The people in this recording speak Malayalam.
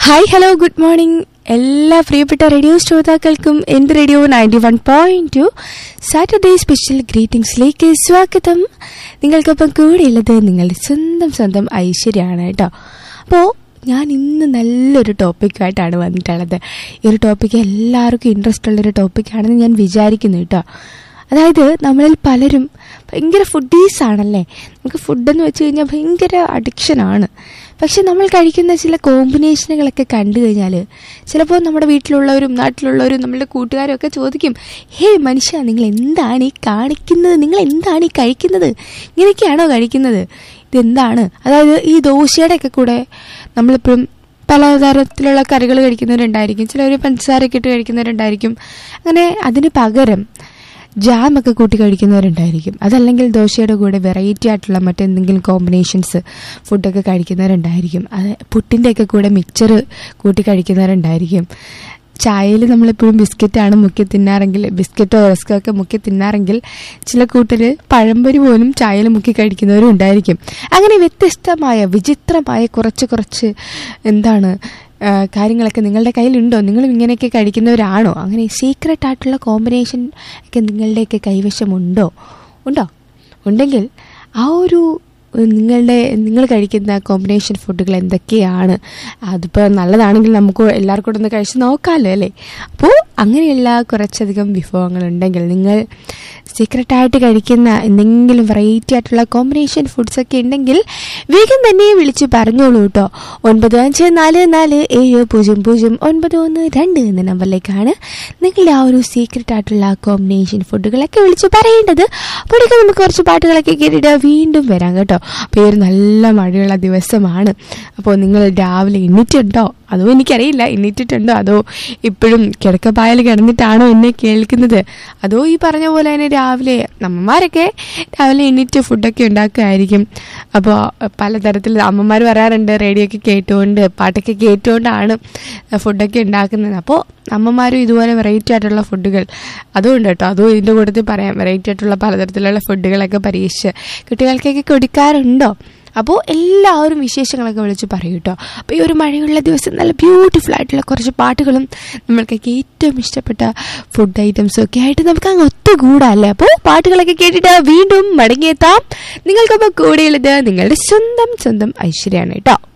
ഹായ് ഹലോ ഗുഡ് മോർണിംഗ് എല്ലാ പ്രിയപ്പെട്ട റേഡിയോ ശ്രോതാക്കൾക്കും എന്ത് radio ninety one point two Saturday special ഗ്രീറ്റിംഗ്സിലേക്ക് സ്വാഗതം നിങ്ങൾക്കൊപ്പം കൂടെയുള്ളത് നിങ്ങളുടെ സ്വന്തം സ്വന്തം ഐശ്വര്യമാണ് കേട്ടോ അപ്പോൾ ഞാൻ ഇന്ന് നല്ലൊരു ടോപ്പിക്കായിട്ടാണ് വന്നിട്ടുള്ളത് ഈ ഒരു ടോപ്പിക്ക് എല്ലാവർക്കും ഇൻട്രസ്റ്റ് ഉള്ളൊരു ടോപ്പിക്കാണെന്ന് ഞാൻ വിചാരിക്കുന്നു കേട്ടോ അതായത് നമ്മളിൽ പലരും ഭയങ്കര ഫുഡീസ് ആണല്ലേ നമുക്ക് ഫുഡെന്ന് വെച്ച് കഴിഞ്ഞാൽ ഭയങ്കര അഡിക്ഷനാണ് പക്ഷെ നമ്മൾ കഴിക്കുന്ന ചില കോമ്പിനേഷനുകളൊക്കെ കണ്ടു കഴിഞ്ഞാൽ ചിലപ്പോൾ നമ്മുടെ വീട്ടിലുള്ളവരും നാട്ടിലുള്ളവരും നമ്മളുടെ കൂട്ടുകാരും ഒക്കെ ചോദിക്കും ഹേ മനുഷ്യ നിങ്ങൾ എന്താണ് ഈ കാണിക്കുന്നത് നിങ്ങൾ എന്താണ് ഈ കഴിക്കുന്നത് ഇങ്ങനെയൊക്കെയാണോ കഴിക്കുന്നത് ഇതെന്താണ് അതായത് ഈ ദോശയുടെ ഒക്കെ കൂടെ നമ്മളിപ്പോഴും പലതരത്തിലുള്ള കറികൾ കഴിക്കുന്നവരുണ്ടായിരിക്കും ചിലർ പഞ്ചസാരയൊക്കെ ഇട്ട് കഴിക്കുന്നവരുണ്ടായിരിക്കും അങ്ങനെ അതിന് പകരം ജാമൊക്കെ കൂട്ടി കഴിക്കുന്നവരുണ്ടായിരിക്കും അതല്ലെങ്കിൽ ദോശയുടെ കൂടെ വെറൈറ്റി ആയിട്ടുള്ള മറ്റെന്തെങ്കിലും കോമ്പിനേഷൻസ് ഫുഡൊക്കെ കഴിക്കുന്നവരുണ്ടായിരിക്കും അത് പുട്ടിൻ്റെയൊക്കെ കൂടെ മിക്സർ കൂട്ടി കഴിക്കുന്നവരുണ്ടായിരിക്കും ചായയിൽ നമ്മളെപ്പോഴും ബിസ്ക്കറ്റാണ് മുക്കി തിന്നാറെങ്കിൽ ബിസ്ക്കറ്റോ റസ്കോ ഒക്കെ മുക്കി തിന്നാറെങ്കിൽ ചില കൂട്ടർ പഴംപൊരി പോലും ചായയിൽ മുക്കി കഴിക്കുന്നവരും ഉണ്ടായിരിക്കും അങ്ങനെ വ്യത്യസ്തമായ വിചിത്രമായ കുറച്ച് കുറച്ച് എന്താണ് ആ, കാര്യങ്ങളൊക്കെ നിങ്ങളുടെ കയ്യിലുണ്ടോ നിങ്ങളും ഇങ്ങനെയൊക്കെ കഴിക്കുന്നവരാണോ അങ്ങനെ സീക്രട്ട് ആയിട്ടുള്ള കോമ്പിനേഷൻ ഒക്കെ നിങ്ങളുടെയൊക്കെ കൈവശമുണ്ടോ ഉണ്ടോ ഉണ്ടെങ്കിൽ ആ ഒരു നിങ്ങളുടെ നിങ്ങൾ കഴിക്കുന്ന കോമ്പിനേഷൻ ഫുഡുകൾ എന്തൊക്കെയാണ് അതിപ്പോൾ നല്ലതാണെങ്കിൽ നമുക്ക് എല്ലാവർക്കും കൂടെ ഒന്ന് കഴിച്ച് നോക്കാമല്ലോ അല്ലേ അപ്പോൾ അങ്ങനെയുള്ള കുറച്ചധികം വിഭവങ്ങളുണ്ടെങ്കിൽ നിങ്ങൾ സീക്രട്ടായിട്ട് കഴിക്കുന്ന എന്തെങ്കിലും വെറൈറ്റി ആയിട്ടുള്ള കോമ്പിനേഷൻ ഫുഡ്സ് ഒക്കെ ഉണ്ടെങ്കിൽ വേഗം തന്നെ വിളിച്ച് പറഞ്ഞോളൂ കേട്ടോ ഒൻപത് അഞ്ച് നാല് നാല് ഏഴ് പൂജ്യം പൂജ്യം ഒൻപത് ഒന്ന് രണ്ട് എന്ന നമ്പറിലേക്കാണ് നിങ്ങളുടെ ആ ഒരു സീക്രട്ട് ആയിട്ടുള്ള കോമ്പിനേഷൻ ഫുഡുകളൊക്കെ വിളിച്ച് പറയേണ്ടത് അപ്പോഴേക്കും നമുക്ക് കുറച്ച് പാട്ടുകളൊക്കെ കേട്ടിട്ട് വീണ്ടും വരാം കേട്ടോ അപ്പോൾ ഈ ഒരു നല്ല മഴയുള്ള ദിവസമാണ് അപ്പോൾ നിങ്ങൾ രാവിലെ എണ്ണീറ്റുണ്ടോ അതോ എനിക്കറിയില്ല എണ്ണീറ്റിട്ടുണ്ടോ അതോ ഇപ്പോഴും കിടക്കപ്പായൽ കിടന്നിട്ടാണോ എന്നെ കേൾക്കുന്നത് അതോ ഈ പറഞ്ഞ പോലെ തന്നെ രാവിലെ അമ്മമാരൊക്കെ രാവിലെ എണ്ണീറ്റ് ഫുഡൊക്കെ ഉണ്ടാക്കുമായിരിക്കും അപ്പോൾ പലതരത്തിൽ അമ്മമാർ പറയാറുണ്ട് റേഡിയോ ഒക്കെ കേട്ടുകൊണ്ട് പാട്ടൊക്കെ കേട്ടുകൊണ്ടാണ് ഫുഡൊക്കെ ഉണ്ടാക്കുന്നത് അപ്പോൾ അമ്മമാരും ഇതുപോലെ വെറൈറ്റി ആയിട്ടുള്ള ഫുഡുകൾ അതുകൊണ്ട് കേട്ടോ അതും ഇതിൻ്റെ കൂട്ടത്തിൽ പറയാം വെറൈറ്റി ആയിട്ടുള്ള പലതരത്തിലുള്ള ഫുഡുകളൊക്കെ പരീക്ഷിച്ച് കുട്ടികൾക്കൊക്കെ കൊടുക്കാറുണ്ടോ അപ്പോൾ എല്ലാവരും വിശേഷങ്ങളൊക്കെ വിളിച്ച് പറയും കേട്ടോ അപ്പോൾ ഈ ഒരു മഴയുള്ള ദിവസം നല്ല ബ്യൂട്ടിഫുൾ ആയിട്ടുള്ള കുറച്ച് പാട്ടുകളും നമ്മൾക്കൊക്കെ ഏറ്റവും ഇഷ്ടപ്പെട്ട ഫുഡ് ഐറ്റംസും ഒക്കെ ആയിട്ട് നമുക്ക് അങ്ങ് ഒത്തുകൂടാം അല്ലേ അപ്പോൾ പാട്ടുകളൊക്കെ കേട്ടിട്ട് വീണ്ടും മടങ്ങിയെത്താം നിങ്ങൾക്കൊപ്പം കൂടെയുള്ളത് നിങ്ങളുടെ സ്വന്തം സ്വന്തം ഐശ്വര്യമാണ് കേട്ടോ